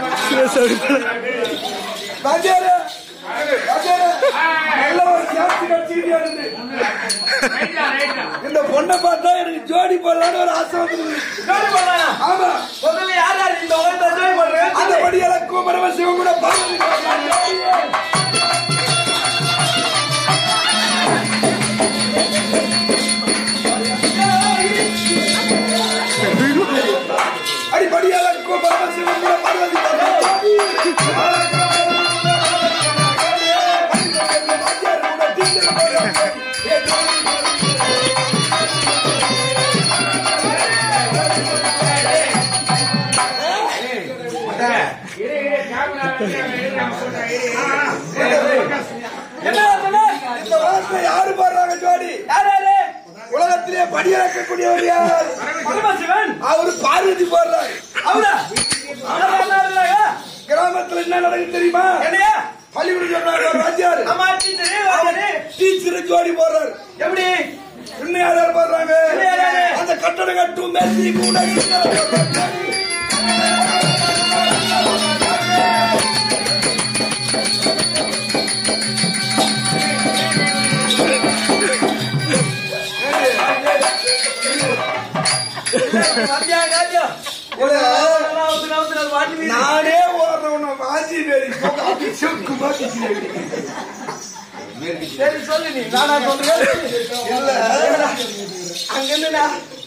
ராஜாரு ராஜாரு நல்ல ஒரு சாட்சி கட்சிக்கிட்டே இருந்து இந்த பொண்ணை பார்த்தா எனக்கு ஜோடி போடலான்னு ஒரு ஆசை வந்துருக்கு ஆமா முதல்ல யார் யார் இந்த உலகத்தை enjoy பண்றாங்க? அந்த படியெல்லாம் கூமரவ சிவன் கூட பார்வதி அடிப்படியால் கூமரவ சிவன் கூட பார்வதி என்ன சொன்ன? இந்த வார்த்தை யாரு பாடுறாங்க ஜோடி யார் யாரு? உலகத்திலே படியிறக்கக்கூடியவர் யார் பரமசிவன். அவரு பார்வதி போடுறாரு அவரா? அவரா என்ன இருந்தாங்க? கிராமத்துல என்ன நடக்குது தெரியுமா என்னையா? பள்ளிக்கூடம் சொல்றாரு ஒரு வாத்தியாரு அம்மா டீச்சரு, வாத்தியாரு. டீச்சர் ஜோடி போடுறாரு எப்படி இன்னும் யார் யார் போடுறாங்க இன்னும் யார் யாரு? அந்த கட்டடம் கட்டும் மெஸ்ஸி கூட வாத்தியா, வாத்தியா. நல்லா ஊத்துன, ஊத்துன, அது வாட்டி வீசு. நானே ஓடுறவன வாசி வேறி சுக்குமா சரி சொல்லு நீ நானா சொல்றேன் இல்ல அங்க இருந்துடா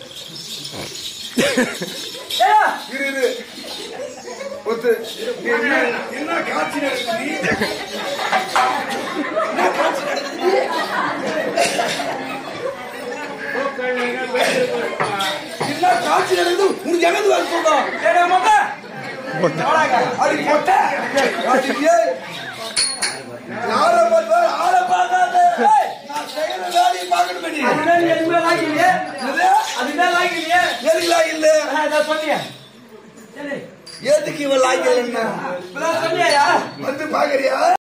ஏயா இரு இரு ஒத்து என்ன என்ன காட்சி நடக்குது என்ன காட்சி நடக்குது என்ன காட்சி நடக்குது உனக்கு எங்கது வர போகும் ஏடா மொட்டை அது கொட்ட அது ஏய் யார பார்த்தா ஆள பார்க்காத ஏய். நான் செய்யற வேலையை பார்க்கணும் நீ அதுதான் நீ எதுவுமே லாய்க்கலையே என்னது? அதுதான் லாய்க்கலையே எதுக்குலாம் இல்ல நான் சொன்னியா சரி எதுக்கு இவன் லாய்க்கலன்னா இப்பதான் சொன்னியா வந்து பாக்குறியா